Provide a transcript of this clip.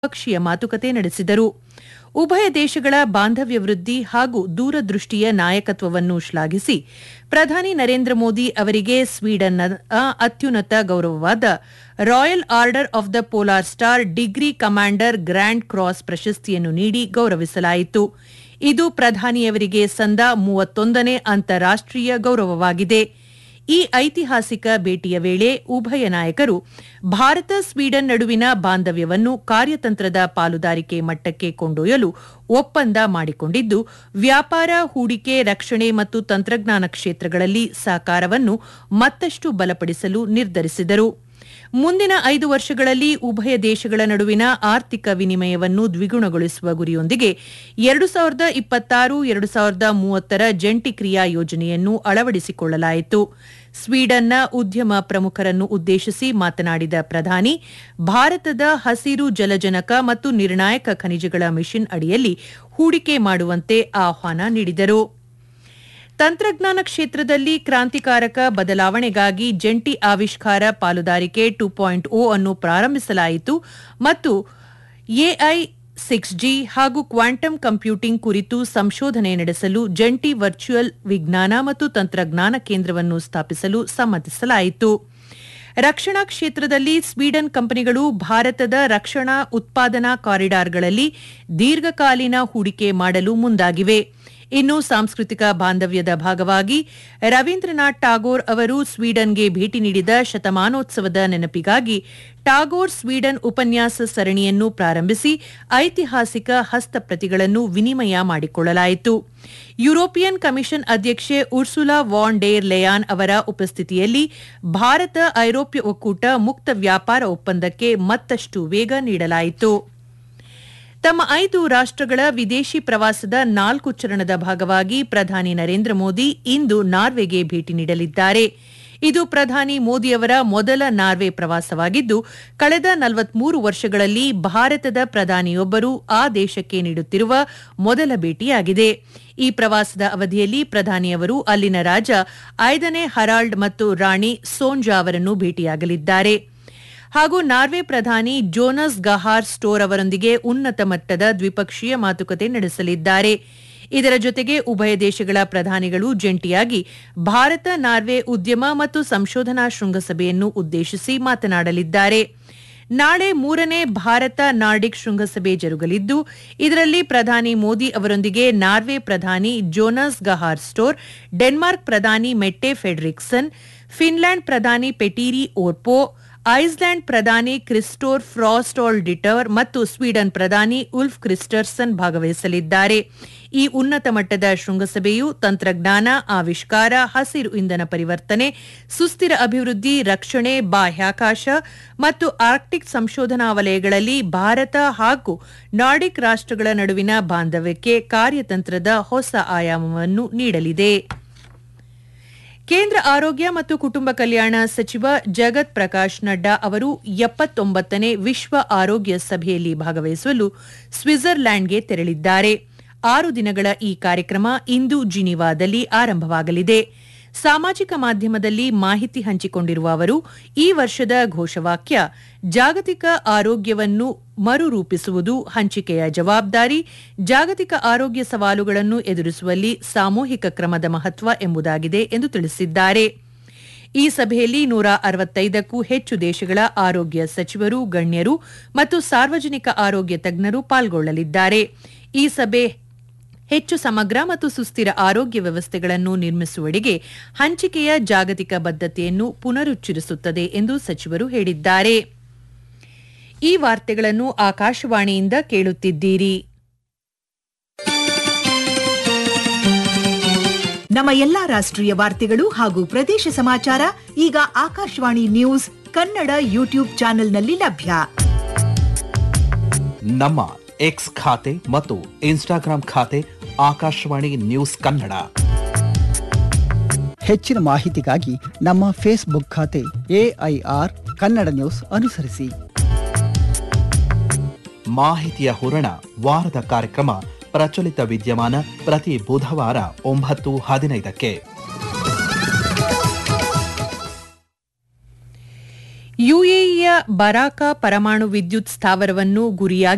ದ್ವಿಪಕ್ಷೀಯ ಮಾತುಕತೆ ನಡೆಸಿದರು ಉಭಯ ದೇಶಗಳ ಬಾಂಧವ್ಯ ವೃದ್ಧಿ ಹಾಗೂ ದೂರದೃಷ್ಟಿಯ ನಾಯಕತ್ವವನ್ನು ಶ್ಲಾಘಿಸಿ ಪ್ರಧಾನಿ ನರೇಂದ್ರ ಮೋದಿ ಅವರಿಗೆ ಸ್ವೀಡನ್ನ ಅತ್ಯುನ್ನತ ಗೌರವವಾದ Royal Order of the Polar Star Degree Commander Grand Cross ಪ್ರಶಸ್ತಿಯನ್ನು ನೀಡಿ ಗೌರವಿಸಲಾಯಿತು ಇದು ಪ್ರಧಾನಿಯವರಿಗೆ ಸಂದ ಮೂವತ್ತೊಂದನೇ ಅಂತಾರಾಷ್ಟೀಯ ಗೌರವವಾಗಿದೆ ಈ ಐತಿಹಾಸಿಕ ಭೇಟಿಯ ವೇಳೆ ಉಭಯ ನಾಯಕರು ಭಾರತ ಸ್ವೀಡನ್ ನಡುವಿನ ಬಾಂಧವ್ಯವನ್ನು ಕಾರ್ಯತಂತ್ರದ ಪಾಲುದಾರಿಕೆ ಮಟ್ಟಕ್ಕೆ ಕೊಂಡೊಯ್ಯಲು ಒಪ್ಪಂದ ಮಾಡಿಕೊಂಡಿದ್ದು ವ್ಯಾಪಾರ ಹೂಡಿಕೆ ರಕ್ಷಣೆ ಮತ್ತು ತಂತ್ರಜ್ಞಾನ ಕ್ಷೇತ್ರಗಳಲ್ಲಿ ಸಹಕಾರವನ್ನು ಮತ್ತಷ್ಟು ಬಲಪಡಿಸಲು ನಿರ್ಧರಿಸಿದರು ಮುಂದಿನ ಐದು ವರ್ಷಗಳಲ್ಲಿ ಉಭಯ ದೇಶಗಳ ನಡುವಿನ ಆರ್ಥಿಕ ವಿನಿಮಯವನ್ನು ದ್ವಿಗುಣಗೊಳಿಸುವ ಗುರಿಯೊಂದಿಗೆ ಎರಡು ಸಾವಿರದ ಇಪ್ಪತ್ತಾರು ಎರಡು ಸಾವಿರದ ಮೂವತ್ತರ ಜಂಟಿ ಕ್ರಿಯಾ ಯೋಜನೆಯನ್ನು ಅಳವಡಿಸಿಕೊಳ್ಳಲಾಯಿತು ಸ್ವೀಡನ್ನ ಉದ್ಯಮ ಪ್ರಮುಖರನ್ನು ಉದ್ದೇಶಿಸಿ ಮಾತನಾಡಿದ ಪ್ರಧಾನಿ ಭಾರತದ ಹಸಿರು ಜಲಜನಕ ಮತ್ತು ನಿರ್ಣಾಯಕ ಖನಿಜಗಳ ಮಿಷನ್ ಅಡಿಯಲ್ಲಿ ಹೂಡಿಕೆ ಮಾಡುವಂತೆ ಆಹ್ವಾನ ನೀಡಿದರು ತಂತ್ರಜ್ಞಾನ ಕ್ಷೇತ್ರದಲ್ಲಿ ಕ್ರಾಂತಿಕಾರಕ ಬದಲಾವಣೆಗಾಗಿ ಜಂಟಿ ಆವಿಷ್ಕಾರ ಪಾಲುದಾರಿಕೆ ಟು ಪಾಯಿಂಟ್ ಓ ಅನ್ನು ಪ್ರಾರಂಭಿಸಲಾಯಿತು ಮತ್ತು ಎಐ ಸಿಕ್ಸ್ ಜಿ ಹಾಗೂ ಕ್ವಾಂಟಮ್ ಕಂಪ್ಯೂಟಿಂಗ್ ಕುರಿತು ಸಂಶೋಧನೆ ನಡೆಸಲು ಜಂಟಿ ವರ್ಚುವಲ್ ವಿಜ್ಞಾನ ಮತ್ತು ತಂತ್ರಜ್ಞಾನ ಕೇಂದ್ರವನ್ನು ಸ್ಥಾಪಿಸಲು ಸಮ್ಮತಿಸಲಾಯಿತು ರಕ್ಷಣಾ ಕ್ಷೇತ್ರದಲ್ಲಿ ಸ್ವೀಡನ್ ಕಂಪನಿಗಳು ಭಾರತದ ರಕ್ಷಣಾ ಉತ್ಪಾದನಾ ಕಾರಿಡಾರ್ಗಳಲ್ಲಿ ದೀರ್ಘಕಾಲೀನ ಹೂಡಿಕೆ ಮಾಡಲು ಮುಂದಾಗಿವೆ ಇನ್ನು ಸಾಂಸ್ಕೃತಿಕ ಬಾಂಧವ್ಯದ ಭಾಗವಾಗಿ ರವೀಂದ್ರನಾಥ್ ಟಾಗೋರ್ ಅವರು ಸ್ವೀಡನ್ಗೆ ಭೇಟಿ ನೀಡಿದ ಶತಮಾನೋತ್ಸವದ ನೆನಪಿಗಾಗಿ ಟಾಗೋರ್ ಸ್ವೀಡನ್ ಉಪನ್ಯಾಸ ಸರಣಿಯನ್ನು ಪ್ರಾರಂಭಿಸಿ ಐತಿಹಾಸಿಕ ಹಸ್ತಪ್ರತಿಗಳನ್ನು ವಿನಿಮಯ ಮಾಡಿಕೊಳ್ಳಲಾಯಿತು ಯುರೋಪಿಯನ್ ಕಮಿಷನ್ ಅಧ್ಯಕ್ಷೆ ಉರ್ಸುಲಾ ವಾನ್ ಡೇರ್ ಲೆಯಾನ್ ಅವರ ಉಪಸ್ಥಿತಿಯಲ್ಲಿ ಭಾರತ ಐರೋಪ್ಯ ಒಕ್ಕೂಟ ಮುಕ್ತ ವ್ಯಾಪಾರ ಒಪ್ಪಂದಕ್ಕೆ ಮತ್ತಷ್ಟು ವೇಗ ನೀಡಲಾಯಿತು ತಮ್ಮ ಐದು ರಾಷ್ಟಗಳ ವಿದೇಶಿ ಪ್ರವಾಸದ ನಾಲ್ಕು ಚರಣದ ಭಾಗವಾಗಿ ಪ್ರಧಾನಿ ನರೇಂದ್ರ ಮೋದಿ ಇಂದು ನಾರ್ವೆಗೆ ಭೇಟಿ ನೀಡಲಿದ್ದಾರೆ ಇದು ಪ್ರಧಾನಿ ಮೋದಿಯವರ ಮೊದಲ ನಾರ್ವೆ ಪ್ರವಾಸವಾಗಿದ್ದು ಕಳೆದ ನಲವತ್ಮೂರು ವರ್ಷಗಳಲ್ಲಿ ಭಾರತದ ಪ್ರಧಾನಿಯೊಬ್ಬರು ಆ ದೇಶಕ್ಕೆ ನೀಡುತ್ತಿರುವ ಮೊದಲ ಭೇಟಿಯಾಗಿದೆ ಈ ಪ್ರವಾಸದ ಅವಧಿಯಲ್ಲಿ ಪ್ರಧಾನಿಯವರು ಅಲ್ಲಿನ ರಾಜ ಐದನೇ ಹರಾಲ್ಡ್ ಮತ್ತು ರಾಣಿ ಸೋಂಜಾ ಅವರನ್ನು ಭೇಟಿಯಾಗಲಿದ್ದಾರೆ ಹಾಗೂ ನಾರ್ವೆ ಪ್ರಧಾನಿ ಜೋನಸ್ ಗಹಾರ್ ಸ್ಟೋರ್ ಅವರೊಂದಿಗೆ ಉನ್ನತ ಮಟ್ಟದ ದ್ವಿಪಕ್ಷೀಯ ಮಾತುಕತೆ ನಡೆಸಲಿದ್ದಾರೆ ಇದರ ಜೊತೆಗೆ ಉಭಯ ದೇಶಗಳ ಪ್ರಧಾನಿಗಳು ಜಂಟಿಯಾಗಿ ಭಾರತ ನಾರ್ವೆ ಉದ್ಯಮ ಮತ್ತು ಸಂಶೋಧನಾ ಶೃಂಗಸಭೆಯನ್ನು ಉದ್ದೇಶಿಸಿ ಮಾತನಾಡಲಿದ್ದಾರೆ ನಾಳೆ ಮೂರನೇ ಭಾರತ ನಾರ್ಡಿಕ್ ಶೃಂಗಸಭೆ ಜರುಗಲಿದ್ದು ಇದರಲ್ಲಿ ಪ್ರಧಾನಿ ಮೋದಿ ಅವರೊಂದಿಗೆ ನಾರ್ವೆ ಪ್ರಧಾನಿ ಜೋನಸ್ ಗಹಾರ್ ಸ್ಟೋರ್ ಡೆನ್ಮಾರ್ಕ್ ಪ್ರಧಾನಿ ಮೆಟ್ಟೆ ಫೆಡ್ರಿಕ್ಸನ್ ಫಿನ್ಲ್ಯಾಂಡ್ ಪ್ರಧಾನಿ ಪೆಟೀರಿ ಓರ್ಪೋ ಐಸ್ಲ್ಯಾಂಡ್ ಪ್ರಧಾನಿ ಕ್ರಿಸ್ಟೋರ್ ಫ್ರಾಸ್ಟಾಲ್ ಡಿಟರ್ ಮತ್ತು ಸ್ವೀಡನ್ ಪ್ರಧಾನಿ ಉಲ್ಫ್ ಕ್ರಿಸ್ಟರ್ಸನ್ ಭಾಗವಹಿಸಲಿದ್ದಾರೆ ಈ ಉನ್ನತ ಮಟ್ಟದ ಶೃಂಗಸಭೆಯು ತಂತ್ರಜ್ಞಾನ ಆವಿಷ್ಕಾರ ಹಸಿರು ಇಂಧನ ಪರಿವರ್ತನೆ ಸುಸ್ಥಿರ ಅಭಿವೃದ್ಧಿ ರಕ್ಷಣೆ ಬಾಹ್ಯಾಕಾಶ ಮತ್ತು ಆರ್ಕ್ಟಿಕ್ ಸಂಶೋಧನಾ ವಲಯಗಳಲ್ಲಿ ಭಾರತ ಹಾಗೂ ನಾರ್ಡಿಕ್ ರಾಷ್ಟಗಳ ನಡುವಿನ ಬಾಂಧವ್ಯಕ್ಕೆ ಕಾರ್ಯತಂತ್ರದ ಹೊಸ ಆಯಾಮವನ್ನು ನೀಡಲಿದೆ ಕೇಂದ್ರ ಆರೋಗ್ಯ ಮತ್ತು ಕುಟುಂಬ ಕಲ್ಯಾಣ ಸಚಿವ ಜಗತ್ ಪ್ರಕಾಶ್ ನಡ್ಡಾ ಅವರು ಎಪ್ಪತ್ತೊಂಬತ್ತನೇ ವಿಶ್ವ ಆರೋಗ್ಯ ಸಭೆಯಲ್ಲಿ ಭಾಗವಹಿಸಲು ಸ್ವಿಟ್ಜರ್ಲ್ಯಾಂಡ್ಗೆ ತೆರಳಿದ್ದಾರೆ ಆರು ದಿನಗಳ ಈ ಕಾರ್ಯಕ್ರಮ ಇಂದು ಜಿನಿವಾದಲ್ಲಿ ಆರಂಭವಾಗಲಿದೆ ಸಾಮಾಜಿಕ ಮಾಧ್ಯಮದಲ್ಲಿ ಮಾಹಿತಿ ಹಂಚಿಕೊಂಡಿರುವ ಅವರು ಈ ವರ್ಷದ ಘೋಷವಾಕ್ಯ ಜಾಗತಿಕ ಆರೋಗ್ಯವನ್ನು ಮರುರೂಪಿಸುವುದು ಹಂಚಿಕೆಯ ಜವಾಬ್ದಾರಿ ಜಾಗತಿಕ ಆರೋಗ್ಯ ಸವಾಲುಗಳನ್ನು ಎದುರಿಸುವಲ್ಲಿ ಸಾಮೂಹಿಕ ಕ್ರಮದ ಮಹತ್ವ ಎಂಬುದಾಗಿದೆ ಎಂದು ತಿಳಿಸಿದ್ದಾರೆ ಈ ಸಭೆಯಲ್ಲಿ ನೂರ ಅರವತ್ತೈದಕ್ಕೂ ಹೆಚ್ಚು ದೇಶಗಳ ಆರೋಗ್ಯ ಸಚಿವರು ಗಣ್ಯರು ಮತ್ತು ಸಾರ್ವಜನಿಕ ಆರೋಗ್ಯ ತಜ್ಞರು ಪಾಲ್ಗೊಳ್ಳಲಿದ್ದಾರೆ ಈ ಸಭೆ ಹೆಚ್ಚು ಸಮಗ್ರ ಮತ್ತು ಸುಸ್ಥಿರ ಆರೋಗ್ಯ ವ್ಯವಸ್ಥೆಗಳನ್ನು ನಿರ್ಮಿಸುವಡೆಗೆ ಹಂಚಿಕೆಯ ಜಾಗತಿಕ ಬದ್ಧತೆಯನ್ನು ಪುನರುಚ್ಚರಿಸುತ್ತದೆ ಎಂದು ಸಚಿವರು ಹೇಳಿದ್ದಾರೆ ಈ ವಾರ್ತೆಗಳನ್ನು ಆಕಾಶವಾಣಿಯಿಂದ ಕೇಳುತ್ತಿದ್ದೀರಿ ನಮ್ಮ ಎಲ್ಲಾ ರಾಷ್ಟ್ರೀಯ ವಾರ್ತೆಗಳು ಹಾಗೂ ಪ್ರದೇಶ ಸಮಾಚಾರ ಈಗ ಆಕಾಶವಾಣಿ ನ್ಯೂಸ್ ಕನ್ನಡ ಯೂಟ್ಯೂಬ್ ಚಾನೆಲ್ನಲ್ಲಿ ಲಭ್ಯ ನಮ್ಮ ಎಕ್ಸ್ ಖಾತೆ ಮತ್ತು ಇನ್ಸ್ಟಾಗ್ರಾಂ ಖಾತೆ ಆಕಾಶವಾಣಿ ನ್ಯೂಸ್ ಕನ್ನಡ ಹೆಚ್ಚಿನ ಮಾಹಿತಿಗಾಗಿ ನಮ್ಮ ಫೇಸ್ಬುಕ್ ಖಾತೆ ಎಐಆರ್ ಕನ್ನಡ ನ್ಯೂಸ್ ಅನುಸರಿಸಿ ಮಾಹಿತಿಯ ಹೂರಣ ವಾರದ ಕಾರ್ಯಕ್ರಮ ಪ್ರಚಲಿತ ವಿದ್ಯಮಾನ ಪ್ರತಿ ಬುಧವಾರ ಒಂಬತ್ತು ಹದಿನೈದಕ್ಕೆ ಯುಎಇಯ ಬರಾಕ ಪರಮಾಣು ವಿದ್ಯುತ್ ಸ್ಥಾವರವನ್ನು ಗುರಿಯಾಗಿ